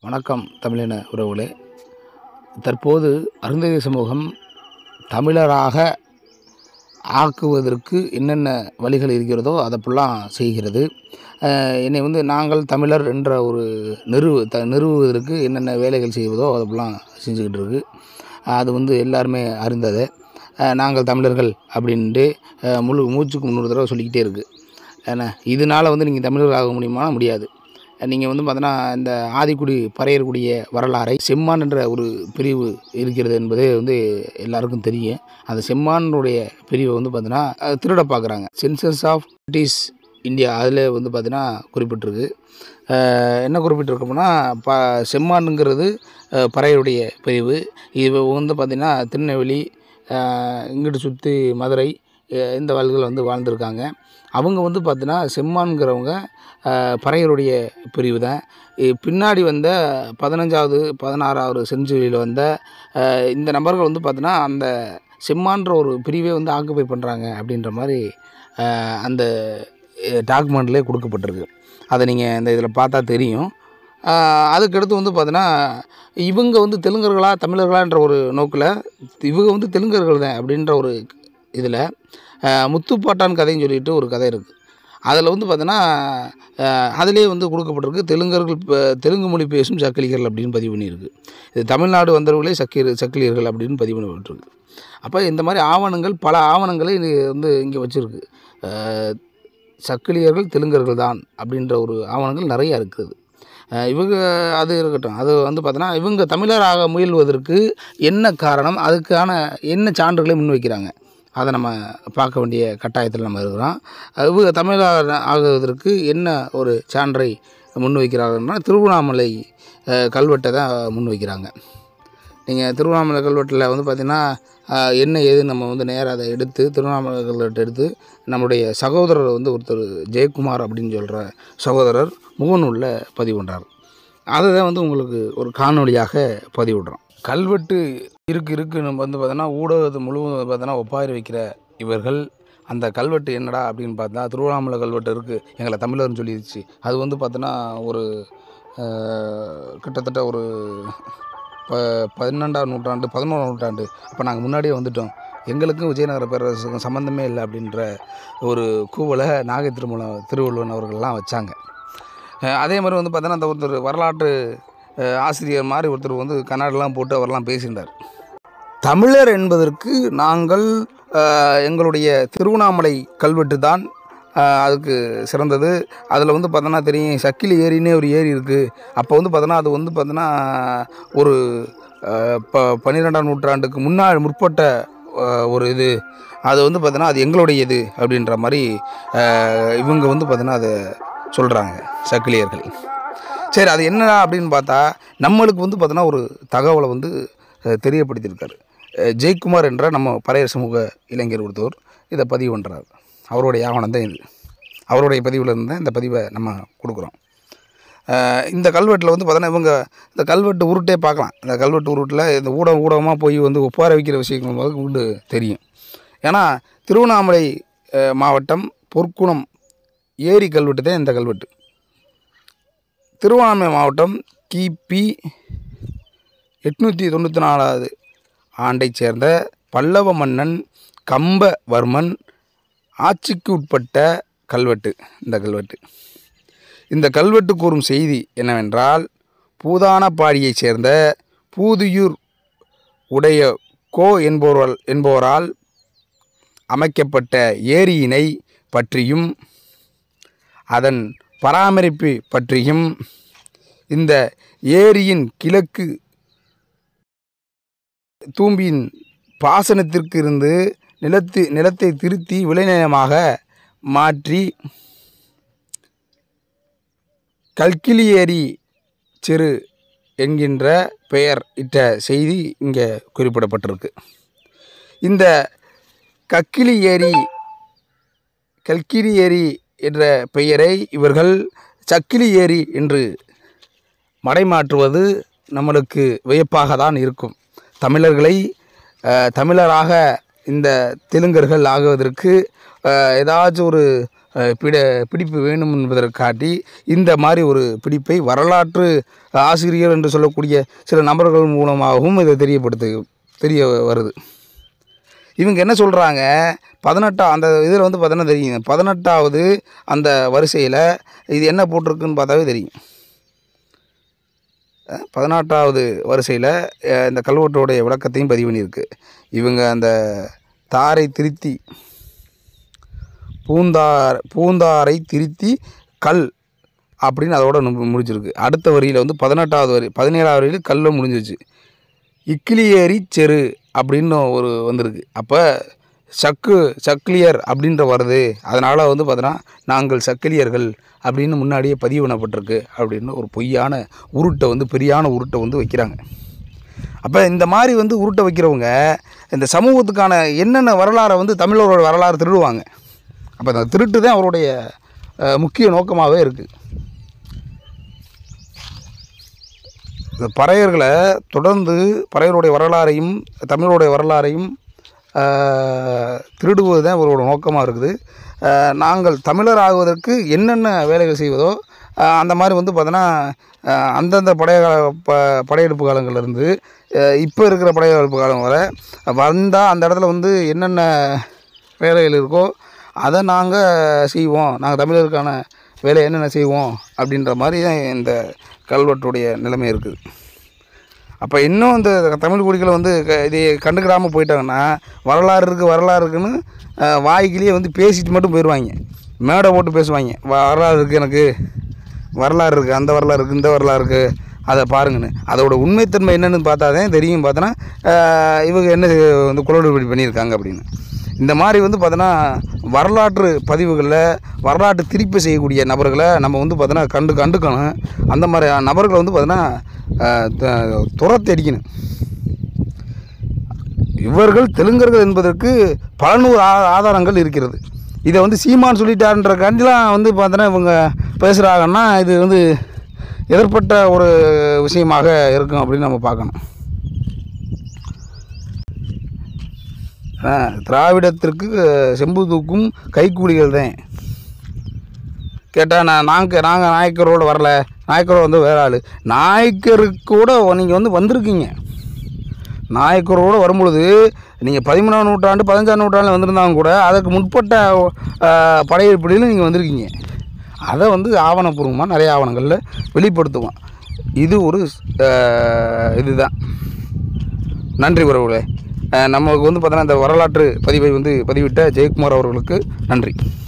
வணக்கம் தமிழின உறவுகளே தற்போது அருந்ததி சமூகம் தமிழராக ஆக்குவதற்கு என்னென்ன வழிகள் இருக்கிறதோ அதை ஃபுல்லாக செய்கிறது அஹ் என்னை வந்து நாங்கள் தமிழர் என்ற ஒரு நிறுவு த நிறுவுவதற்கு என்னென்ன வேலைகள் செய்வதோ அதை ஃபுல்லாக செஞ்சுக்கிட்டு இருக்கு அது வந்து எல்லாருமே அறிந்தது அஹ் நாங்கள் தமிழர்கள் அப்படின்ட்டு அஹ் முழு மூச்சுக்கு முந்நூறு தடவை சொல்லிக்கிட்டே இருக்குது ஏன்னா இதனால் வந்து நீங்கள் தமிழர் ஆக முடியுமா முடியாது நீங்கள் வந்து பார்த்தோன்னா இந்த ஆதிக்குடி பறையக்கூடிய வரலாறை செம்மான் என்ற ஒரு பிரிவு இருக்கிறது என்பதே வந்து எல்லாருக்கும் தெரியும் அந்த செம்மானுடைய பிரிவை வந்து பார்த்தீங்கன்னா அது திருட பார்க்குறாங்க சென்சஸ் ஆஃப் பிரிட்டிஷ் இந்தியா அதில் வந்து பார்த்தீங்கன்னா குறிப்பிட்டிருக்கு அஹ் என்ன குறிப்பிட்டிருக்கோம்னா ப செம்மானுங்கிறது அஹ் பறையருடைய பிரிவு இது வந்து பார்த்திங்கன்னா திருநெல்வேலி அஹ் இங்கிட்டு சுற்றி மதுரை அஹ் இந்த வாழ்கள் வந்து வாழ்ந்திருக்காங்க அவங்க வந்து பார்த்தீங்கன்னா செம்மான்கிறவங்க அஹ், பறையருடைய பிரிவு தான் இ- பின்னாடி வந்த பதினஞ்சாவது பதினாறாவது செஞ்சுரியில் வந்த அஹ், இந்த நபர்கள் வந்து பார்த்தீங்கன்னா அந்த செம்மான்ற ஒரு பிரிவே வந்து ஆக்குப்பை பண்ணுறாங்க அப்படின்ற மாதிரி அஹ், அந்த டாக்குமெண்ட்லேயே கொடுக்கப்பட்டிருக்கு அதை நீங்கள் இந்த இதில் பார்த்தா தெரியும் அஹ், அதுக்கடுத்து வந்து பார்த்தீங்கன்னா இவங்க வந்து தெலுங்கர்களா தமிழர்களான்ற ஒரு நோக்கில் இவங்க வந்து தெலுங்கர்கள் தான் அப்படின்ற ஒரு இதில் முத்துப்பாட்டான் கதைன்னு சொல்லிட்டு ஒரு கதை இருக்குது அதில் வந்து பார்த்தோன்னா அதிலே வந்து கொடுக்கப்பட்டிருக்கு தெலுங்கர்கள் ப- தெலுங்கு மொழி பேசும் சக்கிலியர்கள் அப்படின்னு பதிவு பண்ணியிருக்கு இது தமிழ்நாடு வந்தவர்களே சக்கி சக்கிலியர்கள் அப்படின்னு பதிவு பண்ணப்பட்டிருக்கு அப்போ இந்த மாதிரி ஆவணங்கள் பல ஆவணங்களை இது வந்து இங்கே வச்சுருக்கு சக்கிலியர்கள் தெலுங்கர்கள் தான் அப்படின்ற ஒரு ஆவணங்கள் நிறையா இருக்குது அஹ் இவங்க அது இருக்கட்டும் அது வந்து பார்த்தோன்னா இவங்க தமிழராக முயல்வதற்கு என்ன காரணம் அதுக்கான என்ன சான்றுகளை முன்வைக்கிறாங்க அதை நம்ம பார்க்க வேண்டிய கட்டாயத்தில் நம்ம இருக்கிறோம் இவங்க தமிழர் ஆகுவதற்கு என்ன ஒரு சான்றை முன்வைக்கிறார்கள்னா திருவண்ணாமலை அஹ், கல்வெட்டை தான் முன்வைக்கிறாங்க நீங்கள் திருவண்ணாமலை கல்வெட்டில் வந்து பார்த்திங்கன்னா ஆஹ், என்ன ஏது நம்ம வந்து நேராக அதை எடுத்து திருவண்ணாமலை கல்வெட்டை எடுத்து நம்முடைய சகோதரர் வந்து ஒருத்தர் ஜெயக்குமார் அப்படின்னு சொல்கிற சகோதரர் முகநூலில் பதிவு பண்ணுறார் அதை தான் வந்து உங்களுக்கு ஒரு காணொளியாக பதிவிடுறோம் கல்வெட்டு இருக்கு இருக்கு நம்ம வந்து பார்த்தோன்னா ஊடகத்தை முழுவதும் வந்து பார்த்தோன்னா ஒப்பாரி வைக்கிற இவர்கள் அந்த கல்வெட்டு என்னடா அப்படின்னு பார்த்தா திருவண்ணாமலை கல்வெட்டு இருக்குது எங்களை தமிழர்னு சொல்லிடுச்சு அது வந்து பார்த்தோன்னா ஒரு ஆஹ், கிட்டத்தட்ட ஒரு ப பதினெண்டாம் நூற்றாண்டு பதினோராம் நூற்றாண்டு அப்போ நாங்கள் முன்னாடியே வந்துட்டோம் எங்களுக்கும் விஜயநகர பேரரசுக்கும் சம்மந்தமே இல்லை அப்படின்ற ஒரு கூவலை நாகை திருமல திருவள்ளுவன் அவர்கள்லாம் வச்சாங்க அஹ் அதே மாதிரி வந்து பார்த்தோன்னா அந்த ஒருத்தர் வரலாற்று அஹ், ஆசிரியர் மாதிரி ஒருத்தர் வந்து கன்னடெலாம் போட்டு அவரெல்லாம் பேசியிருந்தார் தமிழர் என்பதற்கு நாங்கள் அஹ், எங்களுடைய திருவண்ணாமலை கல்வெட்டு தான் அஹ், அதுக்கு சிறந்தது அதில் வந்து பார்த்தோன்னா தெரியும் சக்கிலி ஏரின்னே ஒரு ஏரி இருக்குது அப்போ வந்து பார்த்தோன்னா அது வந்து பார்த்தோன்னா ஒரு அஹ், ப பன்னிரெண்டாம் நூற்றாண்டுக்கு முன்னாடி முற்பட்ட அஹ், ஒரு இது அது வந்து பார்த்தோன்னா அது எங்களுடைய இது அப்படின்ற மாதிரி அஹ், இவங்க வந்து பார்த்தோன்னா அதை சொல்கிறாங்க சக்கிலியர்கள் சரி அது என்னடா அப்படின்னு பார்த்தா நம்மளுக்கு வந்து பார்த்தோன்னா ஒரு தகவலை வந்து அஹ், தெரியப்படுத்தியிருக்காரு அஹ், ஜெயக்குமார் என்ற நம்ம பழைய சமூக இளைஞர் ஒருத்தவர் இதை பதிவு பண்ணுறாரு அவருடைய ஆவணம் தான் இது அவருடைய பதிவில் இருந்து தான் இந்த பதிவை நம்ம கொடுக்குறோம் அஹ், இந்த கல்வெட்டில் வந்து பார்த்தோன்னா இவங்க இந்த கல்வெட்டு உருட்டே பார்க்கலாம் இந்த கல்வெட்டு உருட்டில் இந்த ஊடகம் ஊடகமாக போய் வந்து ஒப்பார வைக்கிற விஷயங்கள் முதல் கொண்டு தெரியும் ஏன்னா திருவண்ணாமலை அஹ், மாவட்டம் பொற்குணம் ஏரி கல்வெட்டு தான் இந்த கல்வெட்டு திருவண்ணாமலை மாவட்டம் கிபி எட்நூற்றி தொண்ணூற்றி நாலாவது ஆண்டைச் சேர்ந்த பல்லவ மன்னன் கம்பவர்மன் ஆட்சிக்கு உட்பட்ட கல்வெட்டு இந்த கல்வெட்டு இந்த கல்வெட்டு கூறும் செய்தி என்னவென்றால் பூதானப்பாடியைச் சேர்ந்த பூதியூர் உடைய கோ என்பவரால் என்பவரால் அமைக்கப்பட்ட ஏரியினை பற்றியும் அதன் பராமரிப்பு பற்றியும் இந்த ஏரியின் கிழக்கு தூம்பியின் பாசனத்திற்கு இருந்து நிலத்து நிலத்தை திருத்தி விளைநிலமாக மாற்றி கல்கிலி ஏரி சிறு என்கின்ற பெயர் இட்ட செய்தி இங்கே குறிப்பிடப்பட்டிருக்கு இந்த கக்கிலி ஏரி கல்கிரி ஏரி என்ற பெயரை இவர்கள் சக்கிலி ஏரி என்று மடைமாற்றுவது நம்மளுக்கு வியப்பாக தான் இருக்கும் தமிழர்களை அஹ், தமிழராக இந்த தெலுங்கர்கள் ஆகுவதற்கு அஹ், ஏதாச்சும் ஒரு அஹ், பிட பிடிப்பு வேணும் என்பதற்கு காட்டி இந்த மாதிரி ஒரு பிடிப்பை வரலாற்று ஆசிரியர் என்று சொல்லக்கூடிய சில நபர்கள் மூலமாகவும் இதை தெரியப்படுத்து தெரிய வருது இவங்க என்ன சொல்கிறாங்க பதினெட்டா அந்த இதில் வந்து பார்த்தோன்னா தெரியும் பதினெட்டாவது அந்த வரிசையில் இது என்ன போட்டிருக்குன்னு பார்த்தாவே தெரியும் அஹ், பதினெட்டாவது வரிசையில் அஹ், இந்த கல்வெட்டோடைய விளக்கத்தையும் பதிவு பண்ணியிருக்கு இவங்க அந்த தாரை திருத்தி பூந்தார் பூந்தாரை திருத்தி கல் அப்படின்னு அதோட நு- முடிச்சிருக்கு அடுத்த வரியில் வந்து பதினெட்டாவது வரி பதினேழாவது வரியில் கல்ல முடிஞ்சிருச்சு இக்கிலியேரி செரு அப்படின்னு ஒரு வந்திருக்கு அப்போ சக்கு சக்கிலியர் அப்படின்ற வருது அதனால் வந்து பார்த்தோன்னா நாங்கள் சக்கிலியர்கள் அப்படின்னு முன்னாடியே பதிவு பண்ணப்பட்டிருக்கு அப்படின்னு ஒரு பொய்யான உருட்டை வந்து பெரியான உருட்டை வந்து வைக்கிறாங்க அப்போ இந்த மாதிரி வந்து உருட்டை வைக்கிறவங்க இந்த சமூகத்துக்கான என்னென்ன வரலாறை வந்து தமிழரோட வரலாறு திருடுவாங்க அப்போ அந்த திருட்டு தான் அவருடைய அஹ், முக்கிய நோக்கமாகவே இருக்குது இந்த பறையர்களை தொடர்ந்து பறையருடைய வரலாறையும் தமிழருடைய வரலாறையும் ஆஹ், திருடுவது தான் இவரோட நோக்கமாக இருக்குது ஆஹ், நாங்கள் தமிழர் ஆகுவதற்கு என்னென்ன வேலைகள் செய்வதோ ஆஹ், அந்த மாதிரி வந்து பார்த்தோன்னா ஆஹ், அந்தந்த படைய ப படையெடுப்பு காலங்கள்லேருந்து இப்போ இருக்கிற படையெடுப்பு காலம் வரை வந்தால் அந்த இடத்துல வந்து என்னென்ன வேலைகள் இருக்கோ அதை நாங்கள் செய்வோம் நாங்கள் தமிழருக்கான வேலை என்னென்ன செய்வோம் அப்படின்ற மாதிரி தான் இந்த கல்வெட்டுடைய நிலைமை இருக்குது அப்போ இன்னும் இந்த தமிழ் குடிகள் வந்து க இதை கண்டுக்கிடாமல் போயிட்டாங்கன்னா வரலாறு இருக்குது வரலாறு இருக்குன்னு அஹ், வாய்க்கிலேயே வந்து பேசிட்டு மட்டும் போயிடுவாங்க மேடை போட்டு பேசுவாங்க வரலாறு இருக்குது எனக்கு வரலாறு இருக்குது அந்த வரலாறு இருக்குது இந்த வரலாறு இருக்குது அதை பாருங்கன்னு அதோட உண்மைத்தன்மை என்னென்னு பார்த்தா தான் தெரியும் பார்த்தோன்னா அஹ், இவங்க என்ன செய்- வந்து குளறுபடி பண்ணியிருக்காங்க அப்படின்னு இந்த மாதிரி வந்து பார்த்தோன்னா வரலாற்று பதிவுகளில் வரலாற்று திருப்பி செய்யக்கூடிய நபர்களை நம்ம வந்து பார்த்தோன்னா கண்டு கண்டுக்கணும் அந்த மாதிரி நபர்களை வந்து பார்த்தோன்னா அஹ், த- துரத்தி அடிக்கணும் இவர்கள் தெலுங்கர்கள் என்பதற்கு பல நூறு ஆ- ஆதாரங்கள் இருக்கிறது இதை வந்து சீமான் சொல்லிட்டாருன்ற கண்டிலாம் வந்து பார்த்தோன்னா இவங்க பேசுகிறாங்கன்னா இது வந்து எதிர்பட்ட ஒரு விஷயமாக இருக்கும் அப்படின்னு நம்ம பார்க்கணும் ஆ, திராவிடத்திற்கு செம்பு தூக்கும் கைக்கூலிகள் தான் கேட்டால் நான் நாங்கள் நாங்கள் நாயக்கரோடு வரல நாயக்கரோடு வந்து வேற ஆள் நாயக்கருக்கு கூட நீங்கள் வந்து வந்திருக்கீங்க நாயக்கரோடு வரும்பொழுது நீங்கள் பதிமூணாம் நூற்றாண்டு பதினஞ்சாம் நூற்றாண்டில் வந்திருந்தாங்க கூட அதற்கு முற்பட்ட ஆ, படையெடுப்படியில் நீங்கள் வந்திருக்கீங்க அதை வந்து ஆவணப்பூர்வமாக நிறைய ஆவணங்களில் வெளிப்படுத்துவோம் இது ஒரு ஆ, இதுதான் நன்றி உறவுகளே அஹ் நமக்கு வந்து பார்த்தோன்னா இந்த வரலாற்று பதிவை வந்து பதிவிட்ட ஜெயக்குமார் அவர்களுக்கு நன்றி